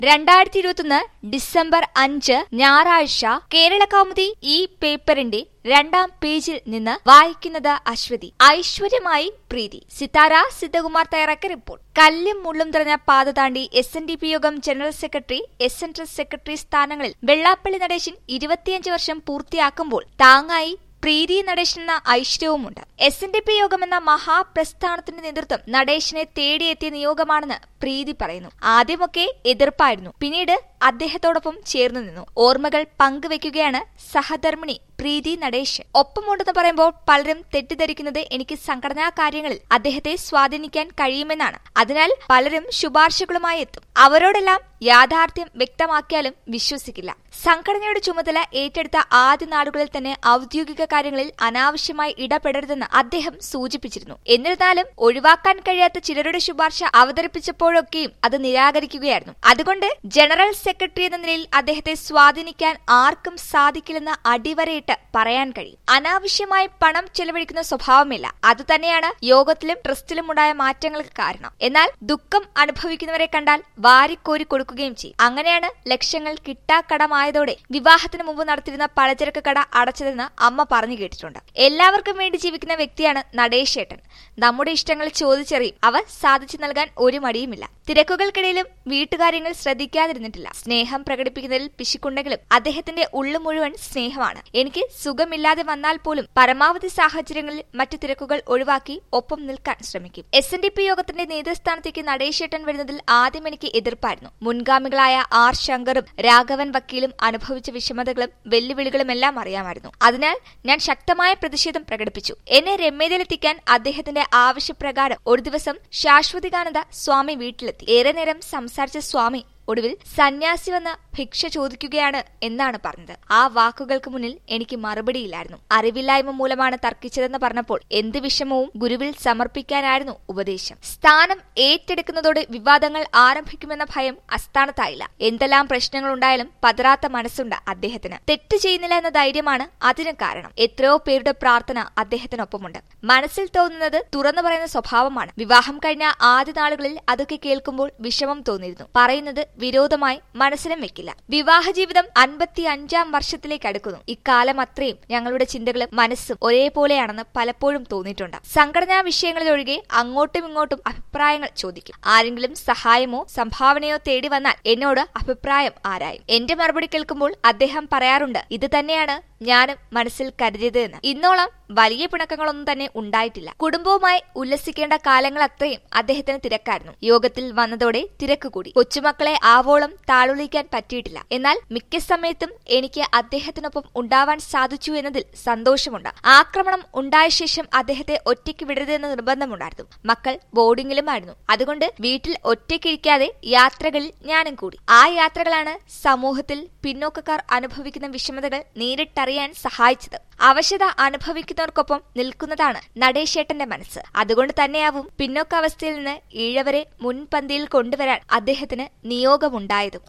രണ്ടായിരത്തി ഇരുപത്തൊന്ന് ഡിസംബർ അഞ്ച് ഞായറാഴ്ച കേരള കൗമുദി ഈ പേപ്പറിന്റെ രണ്ടാം പേജിൽ നിന്ന് വായിക്കുന്നത് അശ്വതി ഐശ്വര്യമായി പ്രീതി സിതാര സിദ്ധകുമാർ തയ്യാറാക്കിയ റിപ്പോർട്ട് കല്ലും മുള്ളും നിറഞ്ഞ പാത താണ്ടി S N D P Yogam general secretary S N trust secretary സ്ഥാനങ്ങളിൽ വെള്ളാപ്പള്ളി നടേശൻ ഇരുപത്തിയഞ്ച് വർഷം പൂർത്തിയാക്കുമ്പോൾ താങ്ങായി പ്രീതി നടേശൻ എന്ന ഐശ്വര്യവുമുണ്ട് S N D P Yogam എന്ന മഹാപ്രസ്ഥാനത്തിന്റെ നേതൃത്വം നടേശനെ തേടിയെത്തിയ നിയോഗമാണെന്ന് പ്രീതി പറയുന്നു ആദ്യമൊക്കെ എതിർപ്പായിരുന്നു പിന്നീട് അദ്ദേഹത്തോടൊപ്പം ചേർന്നു നിന്നു ഓർമ്മകൾ പങ്കുവെക്കുകയാണ് സഹധർമ്മിണി പ്രീതി നടേശൻ ഒപ്പമുണ്ടെന്ന് പറയുമ്പോൾ പലരും തെറ്റിദ്ധരിക്കുന്നത് എനിക്ക് സംഘടനാ കാര്യങ്ങളിൽ അദ്ദേഹത്തെ സ്വാധീനിക്കാൻ കഴിയുമെന്നാണ് അതിനാൽ പലരും ശുപാർശകളുമായി എത്തും അവരോടെല്ലാം യാഥാർത്ഥ്യം വ്യക്തമാക്കിയാലും വിശ്വസിക്കില്ല സംഘടനയുടെ ചുമതല ഏറ്റെടുത്ത ആദ്യ നാളുകളിൽ തന്നെ ഔദ്യോഗിക കാര്യങ്ങളിൽ അനാവശ്യമായി ഇടപെടരുതെന്ന് അദ്ദേഹം സൂചിപ്പിച്ചിരുന്നു എന്നിരുന്നാലും ഒഴിവാക്കാൻ കഴിയാത്ത ചിലരുടെ ശുപാർശ അവതരിപ്പിച്ചപ്പോഴൊക്കെയും അത് നിരാകരിക്കുകയായിരുന്നു അതുകൊണ്ട് ജനറൽ സെക്രട്ടറി എന്ന നിലയിൽ അദ്ദേഹത്തെ സ്വാധീനിക്കാൻ ആർക്കും സാധിക്കില്ലെന്ന് അടിവരയിട്ട് പറയാൻ കഴിയും അനാവശ്യമായി പണം ചെലവഴിക്കുന്ന സ്വഭാവമില്ല അതുതന്നെയാണ് യോഗത്തിലും ട്രസ്റ്റിലും ഉണ്ടായ മാറ്റങ്ങൾക്ക് കാരണം എന്നാൽ ദുഃഖം അനുഭവിക്കുന്നവരെ കണ്ടാൽ വാരിക്കോരി കൊടുക്കുകയും ചെയ്യും അങ്ങനെയാണ് ലക്ഷ്യങ്ങൾ കിട്ടാക്കടമായതോടെ വിവാഹത്തിന് മുമ്പ് നടത്തിയിരുന്ന പലചരക്ക് കട അടച്ചതെന്ന് അമ്മ പറഞ്ഞു കേട്ടിട്ടുണ്ട് എല്ലാവർക്കും വേണ്ടി ജീവിക്കുന്ന വ്യക്തിയാണ് നടേശേട്ടൻ നമ്മുടെ ഇഷ്ടങ്ങൾ ചോദിച്ചറിയും അവ സാധിച്ചു നൽകാൻ ഒരു മടിയുമില്ല തിരക്കുകൾക്കിടയിലും വീട്ടുകാര്യങ്ങൾ ശ്രദ്ധിക്കാതിരുന്നിട്ടില്ല സ്നേഹം പ്രകടിപ്പിക്കുന്നതിൽ പിശുക്കുണ്ടെങ്കിലും അദ്ദേഹത്തിന്റെ ഉള്ളു മുഴുവൻ സ്നേഹമാണ് എനിക്ക് സുഖമില്ലാതെ വന്നാൽ പോലും പരമാവധി സാഹചര്യങ്ങളിൽ മറ്റു തിരക്കുകൾ ഒഴിവാക്കി ഒപ്പം നിൽക്കാൻ ശ്രമിക്കും എസ് എൻ ഡി പി യോഗത്തിന്റെ നേതൃസ്ഥാനത്തേക്ക് നടേശേട്ടൻ വരുന്നതിൽ ആദ്യം എനിക്ക് എതിർപ്പായിരുന്നു മുൻഗാമികളായ ആർ ശങ്കറും രാഘവൻ വക്കീലും അനുഭവിച്ച വിഷമതകളും വെല്ലുവിളികളും എല്ലാം അറിയാമായിരുന്നു അതിനാൽ ഞാൻ ശക്തമായ പ്രതിഷേധം പ്രകടിപ്പിച്ചു എന്നെ രമ്യതയിലെത്തിക്കാൻ അദ്ദേഹത്തിന്റെ ആവശ്യപ്രകാരം ഒരു ദിവസം ശാശ്വതികാനന്ദ സ്വാമി വീട്ടിലെത്തി ഏറെ നേരം സംസാരിച്ച സ്വാമി ഒടുവിൽ സന്യാസി വന്ന് ഭിക്ഷ ചോദിക്കുകയാണ് എന്നാണ് പറഞ്ഞത് ആ വാക്കുകൾക്ക് മുന്നിൽ എനിക്ക് മറുപടിയില്ലായിരുന്നു അറിവില്ലായ്മ മൂലമാണ് തർക്കിച്ചതെന്ന് പറഞ്ഞപ്പോൾ എന്ത് വിഷമവും ഗുരുവിൽ സമർപ്പിക്കാനായിരുന്നു ഉപദേശം സ്ഥാനം ഏറ്റെടുക്കുന്നതോടെ വിവാദങ്ങൾ ആരംഭിക്കുമെന്ന ഭയം അസ്ഥാനത്തായില്ല എന്തെല്ലാം പ്രശ്നങ്ങൾ ഉണ്ടായാലും പതറാത്ത മനസ്സുണ്ട് അദ്ദേഹത്തിന് തെറ്റ് ചെയ്യുന്നില്ല എന്ന ധൈര്യമാണ് അതിന് കാരണം എത്രയോ പേരുടെ പ്രാർത്ഥന അദ്ദേഹത്തിനൊപ്പമുണ്ട് മനസ്സിൽ തോന്നുന്നത് തുറന്നു പറയുന്ന സ്വഭാവമാണ് വിവാഹം കഴിഞ്ഞ ആദ്യ നാളുകളിൽ അതൊക്കെ കേൾക്കുമ്പോൾ വിഷമം തോന്നിയിരുന്നു പറയുന്നത് വിരോധമായി മനസ്സിലും വെക്കില്ല വിവാഹ ജീവിതം അൻപത്തി അഞ്ചാം വർഷത്തിലേക്ക് അടുക്കുന്നു ഇക്കാലം അത്രയും ഞങ്ങളുടെ ചിന്തകളും മനസ്സും ഒരേപോലെയാണെന്ന് പലപ്പോഴും തോന്നിയിട്ടുണ്ട് സംഘടനാ വിഷയങ്ങളിലൊഴികെ അങ്ങോട്ടും ഇങ്ങോട്ടും അഭിപ്രായങ്ങൾ ചോദിക്കും ആരെങ്കിലും സഹായമോ സംഭാവനയോ തേടി വന്നാൽ എന്നോട് അഭിപ്രായം ആരായും എന്റെ മറുപടി കേൾക്കുമ്പോൾ അദ്ദേഹം പറയാറുണ്ട് ഇത് തന്നെയാണ് ഞാനും മനസ്സിൽ കരുതിയത് എന്ന് ഇന്നോളം വലിയ പിണക്കങ്ങളൊന്നും തന്നെ ഉണ്ടായിട്ടില്ല കുടുംബവുമായി ഉല്ലസിക്കേണ്ട കാലങ്ങൾ അത്രയും അദ്ദേഹത്തിന് തിരക്കായിരുന്നു യോഗത്തിൽ വന്നതോടെ തിരക്ക് കൂടി കൊച്ചുമക്കളെ ആവോളം താളുളിക്കാൻ പറ്റിയിട്ടില്ല എന്നാൽ മിക്ക സമയത്തും എനിക്ക് അദ്ദേഹത്തിനൊപ്പം ഉണ്ടാവാൻ സാധിച്ചു എന്നതിൽ സന്തോഷമുണ്ട് ആക്രമണം ഉണ്ടായ ശേഷം അദ്ദേഹത്തെ ഒറ്റയ്ക്ക് വിടരുതെന്ന നിർബന്ധമുണ്ടായിരുന്നു മക്കൾ ബോർഡിംഗിലുമായിരുന്നു അതുകൊണ്ട് വീട്ടിൽ ഒറ്റയ്ക്കിരിക്കാതെ യാത്രകളിൽ ഞാനും കൂടി ആ യാത്രകളാണ് സമൂഹത്തിൽ പിന്നോക്കക്കാർ അനുഭവിക്കുന്ന വിഷമതകൾ നേരിട്ടറിയാൻ സഹായിച്ചത് അവശത അനുഭവിക്കുന്നവർക്കൊപ്പം നിൽക്കുന്നതാണ് നടേശേട്ടന്റെ മനസ്സ് അതുകൊണ്ട് തന്നെയാവും പിന്നോക്കാവസ്ഥയിൽ നിന്ന് ഈഴവരെ മുൻപന്തിയിൽ കൊണ്ടുവരാൻ അദ്ദേഹത്തിന് നിയോഗമുണ്ടായതും